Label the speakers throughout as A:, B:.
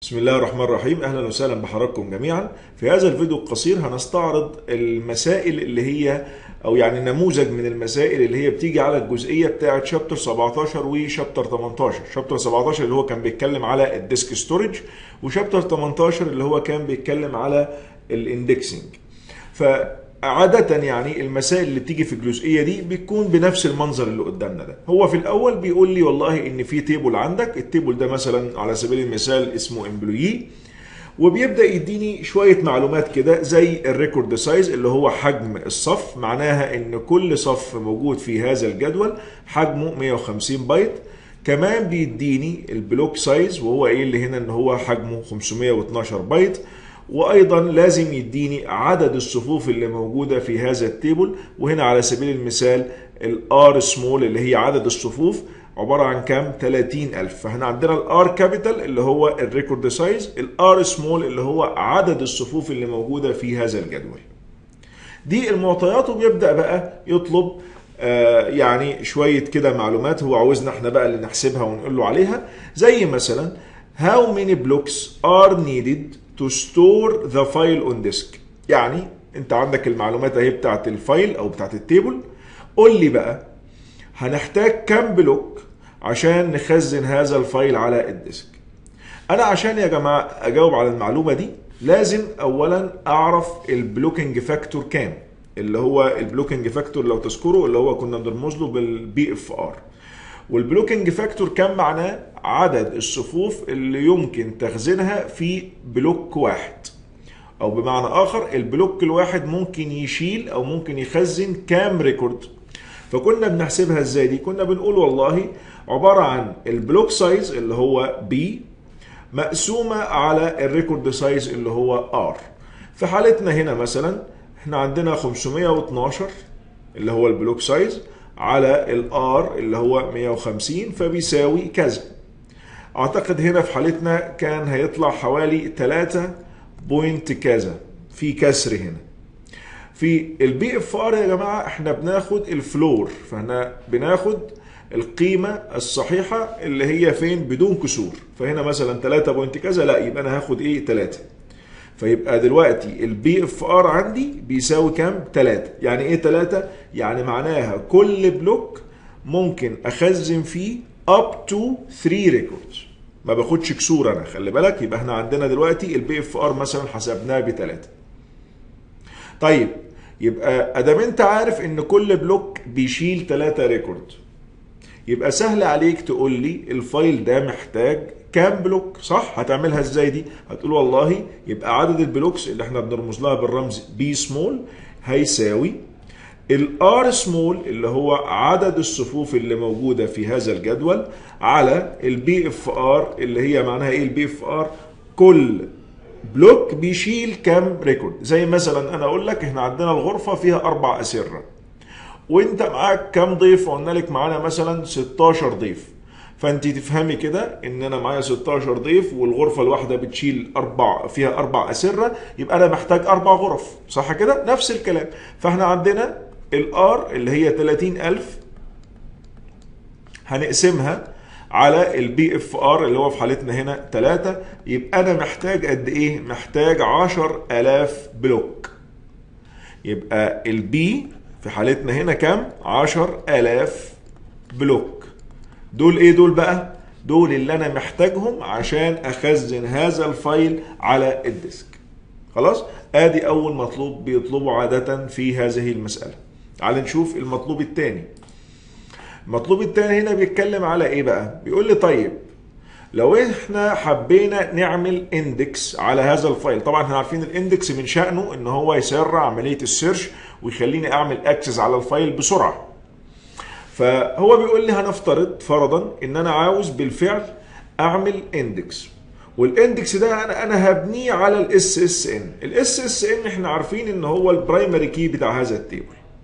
A: بسم الله الرحمن الرحيم اهلا وسهلا بحضراتكم جميعا في هذا الفيديو القصير هنستعرض المسائل اللي هي او يعني نموذج من المسائل اللي هي بتيجي على الجزئيه بتاعه شابتر 17 وشابتر 18 شابتر 17 اللي هو كان بيتكلم على الديسك ستورج وشابتر 18 اللي هو كان بيتكلم على الاندكسنج فعادة يعني المسائل اللي بتيجي في الجزئية دي بتكون بنفس المنظر اللي قدامنا ده هو في الأول بيقول لي والله إن في تيبل عندك التيبل ده مثلا على سبيل المثال اسمه امبلويي وبيبدا يديني شويه معلومات كده زي الريكورد سايز اللي هو حجم الصف معناها ان كل صف موجود في هذا الجدول حجمه 150 بايت كمان بيديني البلوك سايز وهو قايل لي هنا ان هو حجمه 512 بايت وايضا لازم يديني عدد الصفوف اللي موجوده في هذا التيبل وهنا على سبيل المثال الار سمول اللي هي عدد الصفوف عباره عن كام 30000 فاحنا عندنا الار كابيتال اللي هو الريكورد سايز الار سمول اللي هو عدد الصفوف اللي موجوده في هذا الجدول دي المعطيات وبيبدا بقى يطلب آه يعني شويه كده معلومات هو عاوزنا احنا بقى اللي نحسبها ونقول له عليها زي مثلا how many blocks are needed to store the file on disk يعني انت عندك المعلومات اهي بتاعت الفايل او بتاعت التيبل قول لي بقى هنحتاج كام بلوك عشان نخزن هذا الفايل على الديسك انا عشان يا جماعه اجاوب على المعلومه دي لازم اولا اعرف البلوكينج فاكتور كام اللي هو البلوكينج فاكتور لو تذكروا اللي هو كنا بنرمز له بالبي اف ار والبلوكينج فاكتور كام معناه عدد الصفوف اللي يمكن تخزينها في بلوك واحد او بمعنى اخر البلوك الواحد ممكن يشيل او ممكن يخزن كام ريكورد فكنا بنحسبها ازاي دي كنا بنقول والله عباره عن البلوك سايز اللي هو بي مقسومه على الريكورد سايز اللي هو ار في حالتنا هنا مثلا احنا عندنا 512 اللي هو البلوك سايز على الار اللي هو 150 فبيساوي كذا اعتقد هنا في حالتنا كان هيطلع حوالي 3 بوينت كذا في كسر هنا في البي اف ار يا جماعه احنا بناخد الفلور فاحنا بناخد القيمه الصحيحه اللي هي فين بدون كسور فهنا مثلا 3 بوينت كذا لا يبقى انا هاخد ايه 3 فيبقى دلوقتي البي اف ار عندي بيساوي كام 3 يعني ايه 3 يعني معناها كل بلوك ممكن اخزن فيه اب تو 3 ريكوردز ما باخدش كسور انا خلي بالك يبقى احنا عندنا دلوقتي البي اف ار مثلا حسبناه ب 3 طيب يبقى ادام انت عارف ان كل بلوك بيشيل 3 ريكورد يبقى سهل عليك تقول لي الفايل ده محتاج كام بلوك صح هتعملها ازاي دي هتقول والله يبقى عدد البلوكس اللي احنا بنرمز لها بالرمز بي سمول هيساوي الار سمول اللي هو عدد الصفوف اللي موجوده في هذا الجدول على البي اف ار اللي هي معناها ايه البي اف ار كل بلوك بيشيل كام ريكورد زي مثلا انا اقول لك احنا عندنا الغرفه فيها اربع اسره وانت معاك كام ضيف قلنا لك معانا مثلا 16 ضيف فانت تفهمي كده ان انا معايا 16 ضيف والغرفه الواحده بتشيل اربع فيها اربع اسره يبقى انا محتاج اربع غرف صح كده نفس الكلام فاحنا عندنا الار اللي هي 30000 هنقسمها على البي اف ار اللي هو في حالتنا هنا 3 يبقى انا محتاج قد ايه محتاج 10000 بلوك يبقى البي في حالتنا هنا كام 10000 بلوك دول ايه دول بقى دول اللي انا محتاجهم عشان اخزن هذا الفايل على الديسك خلاص ادي اول مطلوب بيطلبه عاده في هذه المساله تعال نشوف المطلوب الثاني المطلوب الثاني هنا بيتكلم على ايه بقى بيقول لي طيب لو احنا حبينا نعمل اندكس على هذا الفايل طبعا احنا عارفين الاندكس من شأنه ان هو يسرع عملية السيرش ويخليني اعمل اكسس على الفايل بسرعة فهو بيقول لي هنفترض فرضا ان انا عاوز بالفعل اعمل اندكس والاندكس ده انا انا هبنيه على الاس اس ان الاس اس ان احنا عارفين ان هو البرايمري كي بتاع هذا التيبل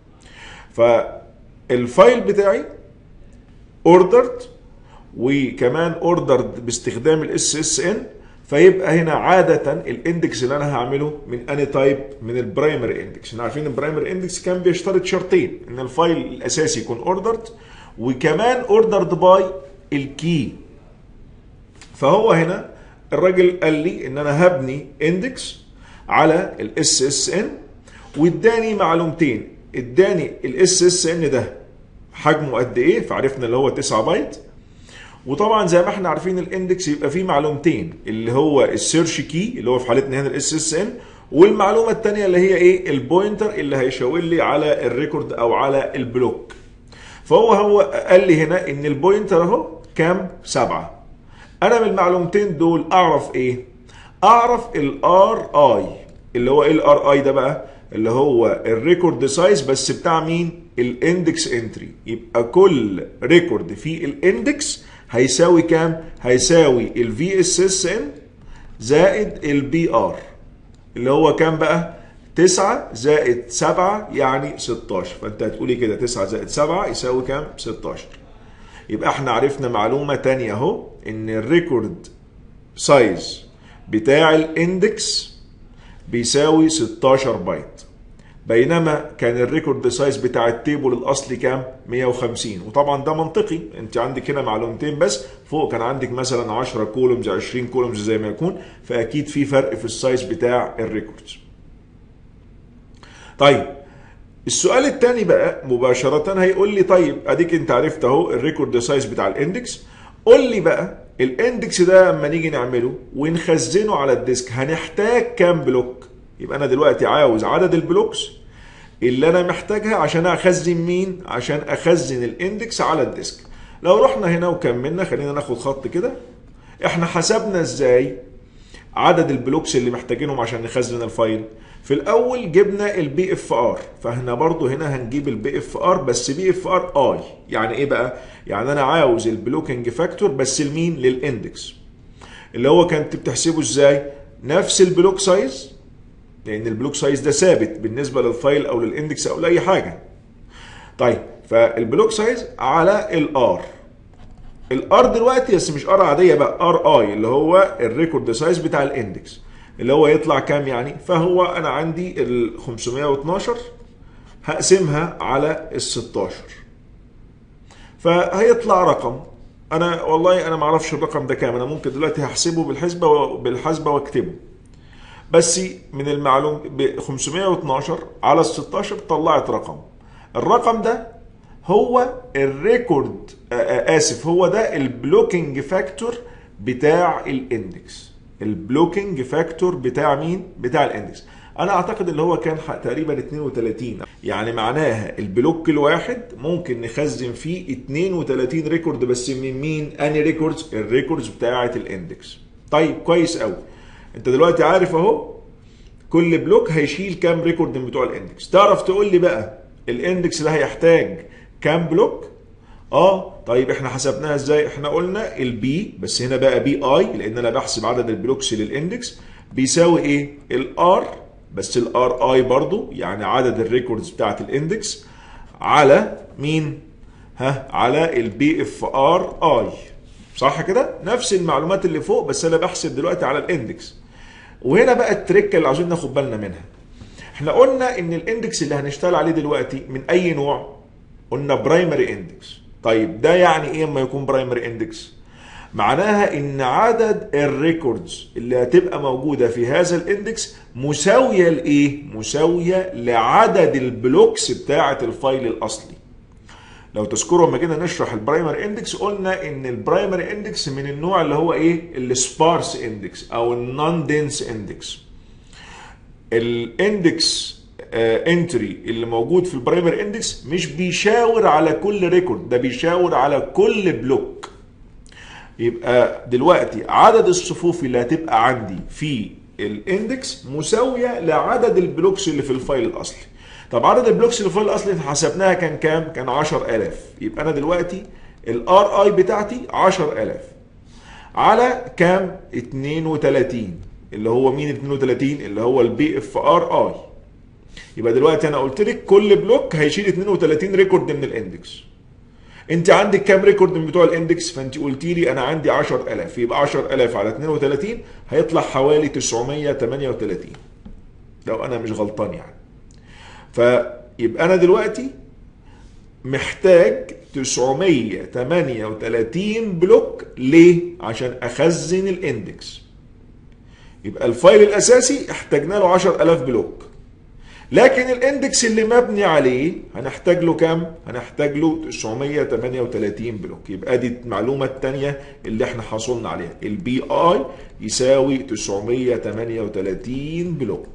A: فالفايل بتاعي اوردرد وكمان اوردرد باستخدام الاس اس ان فيبقى هنا عادة الاندكس اللي انا هعمله من اني تايب من البرايمري اندكس احنا عارفين البرايمري اندكس كان بيشترط شرطين ان الفايل الاساسي يكون اوردرد وكمان اوردرد باي الكي فهو هنا الراجل قال لي ان انا هبني اندكس على الاس اس ان واداني معلومتين اداني الاس اس ان ده حجمه قد ايه فعرفنا اللي هو 9 بايت وطبعا زي ما احنا عارفين الاندكس يبقى فيه معلومتين اللي هو السيرش كي اللي هو في حالتنا هنا الاس اس ان والمعلومه الثانيه اللي هي ايه البوينتر اللي هيشاور لي على الريكورد او على البلوك فهو هو قال لي هنا ان البوينتر اهو كام سبعة انا من المعلومتين دول اعرف ايه اعرف الار اي اللي هو ايه الار اي ده بقى اللي هو الريكورد سايز بس بتاع مين الاندكس انتري يبقى كل ريكورد في الاندكس هيساوي كام هيساوي الفي اس اس ان زائد البي ار اللي هو كام بقى 9 زائد 7 يعني 16 فانت هتقولي كده 9 زائد 7 يساوي كام 16 يبقى احنا عرفنا معلومة تانية اهو ان الريكورد سايز بتاع الاندكس بيساوي 16 بايت بينما كان الريكورد سايز بتاع التيبل الاصلي كام 150 وطبعا ده منطقي انت عندك هنا معلومتين بس فوق كان عندك مثلا 10 كولومز 20 كولومز زي ما يكون فاكيد في فرق في السايز بتاع الريكوردز طيب السؤال الثاني بقى مباشرة هيقول لي طيب اديك انت عرفت اهو الريكورد سايز بتاع الاندكس قول لي بقى الاندكس ده لما نيجي نعمله ونخزنه على الديسك هنحتاج كام بلوك يبقى انا دلوقتي عاوز عدد البلوكس اللي انا محتاجها عشان اخزن مين عشان اخزن الاندكس على الديسك لو رحنا هنا وكملنا خلينا ناخد خط كده احنا حسبنا ازاي عدد البلوكس اللي محتاجينهم عشان نخزن الفايل في الاول جبنا البي اف ار فاحنا برضو هنا هنجيب البي اف ار بس بي اف ار اي يعني ايه بقى يعني انا عاوز البلوكينج فاكتور بس لمين للاندكس اللي هو كانت بتحسبه ازاي نفس البلوك سايز لان البلوك سايز ده ثابت بالنسبه للفايل او للاندكس او لاي حاجه طيب فالبلوك سايز على الار الار دلوقتي بس مش ار عاديه بقى ار اي اللي هو الريكورد سايز بتاع الاندكس اللي هو يطلع كام يعني فهو انا عندي ال 512 هقسمها على ال 16 فهيطلع رقم انا والله انا ما اعرفش الرقم ده كام انا ممكن دلوقتي هحسبه بالحسبه بالحسبه واكتبه بس من المعلوم ب 512 على ال 16 طلعت رقم الرقم ده هو الريكورد اسف هو ده البلوكينج فاكتور بتاع الاندكس البلوكينج فاكتور بتاع مين بتاع الاندكس انا اعتقد اللي هو كان تقريبا 32 يعني معناها البلوك الواحد ممكن نخزن فيه 32 ريكورد بس من مين اني ريكوردز الريكوردز بتاعه الاندكس طيب كويس قوي انت دلوقتي عارف اهو كل بلوك هيشيل كام ريكورد من بتوع الاندكس تعرف تقول لي بقى الاندكس ده هيحتاج كام بلوك اه طيب احنا حسبناها ازاي احنا قلنا البي بس هنا بقى بي اي لان انا بحسب عدد البلوكس للاندكس بيساوي ايه الار بس الار اي برضو يعني عدد الريكوردز بتاعت الاندكس على مين ها على البي اف ار اي صح كده نفس المعلومات اللي فوق بس انا بحسب دلوقتي على الاندكس وهنا بقى التريكه اللي عاوزين ناخد بالنا منها احنا قلنا ان الاندكس اللي هنشتغل عليه دلوقتي من اي نوع قلنا برايمري اندكس طيب ده يعني ايه اما يكون برايمري اندكس معناها ان عدد الريكوردز اللي هتبقى موجوده في هذا الاندكس مساويه لايه مساويه لعدد البلوكس بتاعه الفايل الاصلي لو تذكروا لما جينا نشرح البرايمري اندكس قلنا ان البرايمري اندكس من النوع اللي هو ايه السبارس اندكس او النون دنس اندكس الاندكس انتري اللي موجود في البرايمري اندكس مش بيشاور على كل ريكورد ده بيشاور على كل بلوك يبقى دلوقتي عدد الصفوف اللي هتبقى عندي في الاندكس مساويه لعدد البلوكس اللي في الفايل الاصلي طب عدد البلوكس اللي في الفايل الاصلي حسبناها كان كام كان 10000 يبقى انا دلوقتي الار اي بتاعتي 10000 على كام 32 اللي هو مين 32 اللي هو البي اف ار اي يبقى دلوقتي انا قلت لك كل بلوك هيشيل 32 ريكورد من الاندكس انت عندك كام ريكورد من بتوع الاندكس فانت قلتي لي انا عندي 10000 يبقى 10000 على 32 هيطلع حوالي 938 لو انا مش غلطان يعني فيبقى انا دلوقتي محتاج 938 بلوك ليه عشان اخزن الاندكس يبقى الفايل الاساسي احتاجنا له 10000 بلوك لكن الاندكس اللي مبني عليه هنحتاج له كام؟ هنحتاج له 938 بلوك يبقى دي المعلومه الثانيه اللي احنا حصلنا عليها البي اي يساوي 938 بلوك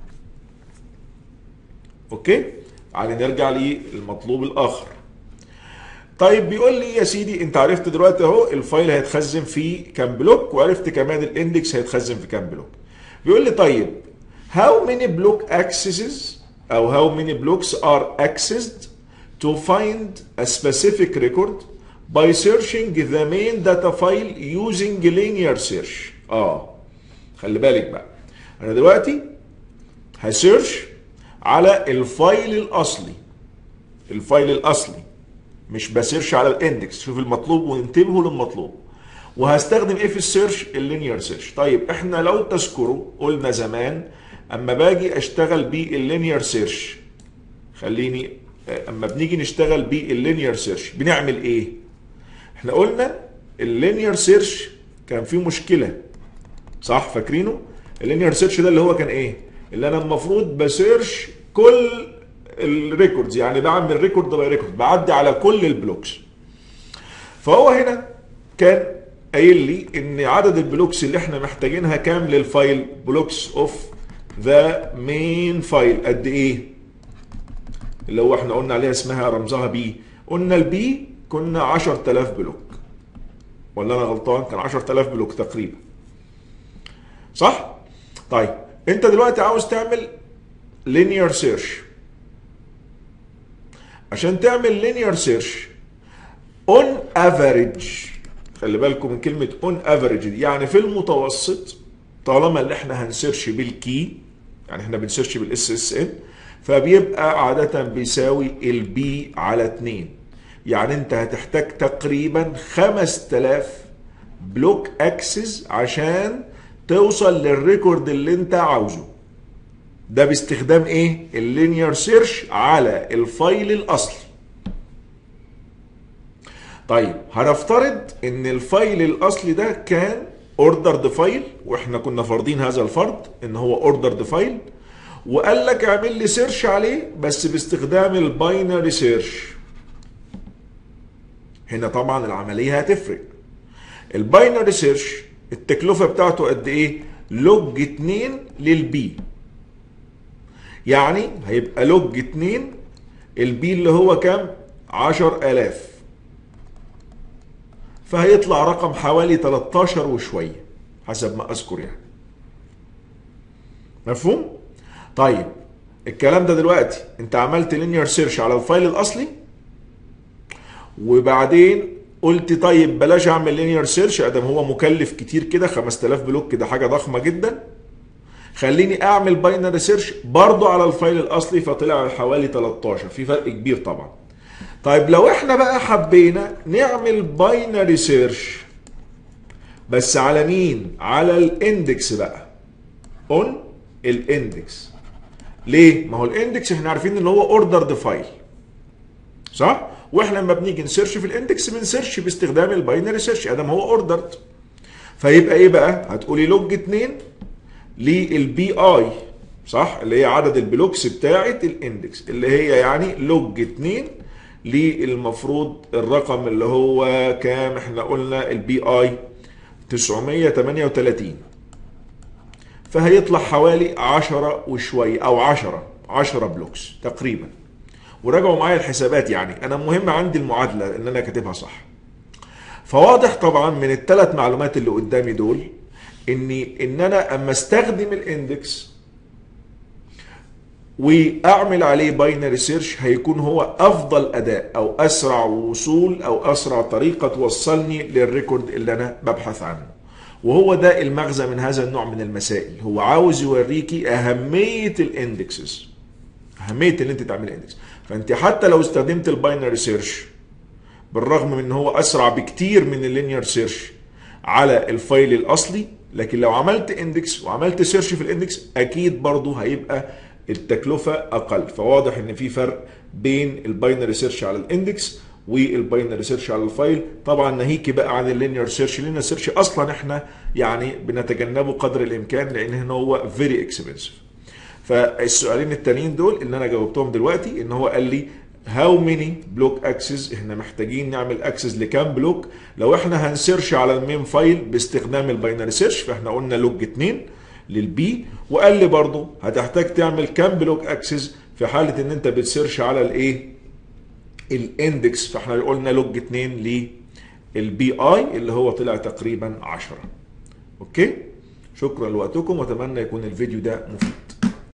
A: اوكي؟ تعالى نرجع للمطلوب الاخر طيب بيقول لي يا سيدي انت عرفت دلوقتي اهو الفايل هيتخزن في كام بلوك وعرفت كمان الاندكس هيتخزن في كام بلوك بيقول لي طيب how many block accesses او how many blocks are accessed to find a specific record by searching the main data file using linear search اه خلي بالك بقى انا دلوقتي هسيرش على الفايل الاصلي الفايل الاصلي مش بسيرش على الاندكس شوف المطلوب وانتبهوا للمطلوب وهستخدم ايه في السيرش اللينير سيرش طيب احنا لو تذكروا قلنا زمان اما باجي اشتغل باللينير سيرش خليني اما بنيجي نشتغل باللينير سيرش بنعمل ايه احنا قلنا اللينير سيرش كان فيه مشكله صح فاكرينه اللينير سيرش ده اللي هو كان ايه اللي انا المفروض بسيرش كل الريكوردز يعني بعمل ريكورد باي ريكورد بعدي على كل البلوكس فهو هنا كان قايل لي ان عدد البلوكس اللي احنا محتاجينها كام للفايل بلوكس اوف ذا مين فايل قد ايه اللي هو احنا قلنا عليها اسمها رمزها بي قلنا البي كنا 10000 بلوك ولا انا غلطان كان 10000 بلوك تقريبا صح طيب انت دلوقتي عاوز تعمل linear search عشان تعمل linear search on average خلي بالكم من كلمة on average دي يعني في المتوسط طالما اللي احنا هنسيرش بالكي يعني احنا بنسيرش بالاس اس ان فبيبقى عادة بيساوي البي على 2 يعني انت هتحتاج تقريبا 5000 بلوك اكسس عشان توصل للريكورد اللي انت عاوزه ده باستخدام ايه اللينير سيرش على الفايل الاصلي طيب هنفترض ان الفايل الاصلي ده كان اوردرد فايل واحنا كنا فارضين هذا الفرض ان هو اوردرد فايل وقال لك اعمل لي سيرش عليه بس باستخدام الباينري سيرش هنا طبعا العمليه هتفرق الباينري سيرش التكلفه بتاعته قد ايه لوج 2 للبي يعني هيبقى لوج 2 البي اللي هو كام 10000 فهيطلع رقم حوالي 13 وشويه حسب ما اذكر يعني مفهوم طيب الكلام ده دلوقتي انت عملت لينير سيرش على الفايل الاصلي وبعدين قلت طيب بلاش اعمل لينير سيرش ادم هو مكلف كتير كده 5000 بلوك كده حاجه ضخمه جدا خليني اعمل باينري سيرش برضو على الفايل الاصلي فطلع حوالي 13 في فرق كبير طبعا طيب لو احنا بقى حبينا نعمل باينري سيرش بس على مين على الاندكس بقى اون الاندكس ليه ما هو الاندكس احنا عارفين ان هو اوردرد فايل صح واحنا لما بنيجي نسيرش في الاندكس بنسيرش باستخدام الباينري سيرش ادم هو اوردرد فيبقى ايه بقى هتقولي لوج 2 للبي اي صح اللي هي عدد البلوكس بتاعه الاندكس اللي هي يعني لوج 2 للمفروض الرقم اللي هو كام احنا قلنا البي اي 938 فهيطلع حوالي 10 وشويه او 10 10 بلوكس تقريبا وراجعوا معايا الحسابات يعني انا مهم عندي المعادله ان انا كاتبها صح فواضح طبعا من الثلاث معلومات اللي قدامي دول اني ان انا اما استخدم الاندكس واعمل عليه باينري سيرش هيكون هو افضل اداء او اسرع وصول او اسرع طريقه توصلني للريكورد اللي انا ببحث عنه وهو ده المغزى من هذا النوع من المسائل هو عاوز يوريكي اهميه الاندكسز اهميه ان انت تعمل اندكس فانت حتى لو استخدمت الباينري سيرش بالرغم من ان هو اسرع بكتير من اللينير سيرش على الفايل الاصلي لكن لو عملت اندكس وعملت سيرش في الاندكس اكيد برضه هيبقى التكلفه اقل فواضح ان في فرق بين الباينري سيرش على الاندكس والباينري سيرش على الفايل طبعا ناهيكي بقى عن اللينير سيرش اللينير سيرش اصلا احنا يعني بنتجنبه قدر الامكان لان هنا هو فيري اكسبنسيف فالسؤالين التانيين دول اللي انا جاوبتهم دلوقتي ان هو قال لي هاو ماني بلوك اكسس احنا محتاجين نعمل اكسس لكام بلوك لو احنا هنسيرش على المين فايل باستخدام الباينري سيرش فاحنا قلنا لوج 2 للبي وقال لي برضه هتحتاج تعمل كام بلوك اكسس في حاله ان انت بتسيرش على الايه الاندكس فاحنا قلنا لوج 2 للبي اي اللي هو طلع تقريبا 10 اوكي شكرا لوقتكم واتمنى يكون الفيديو ده مفيد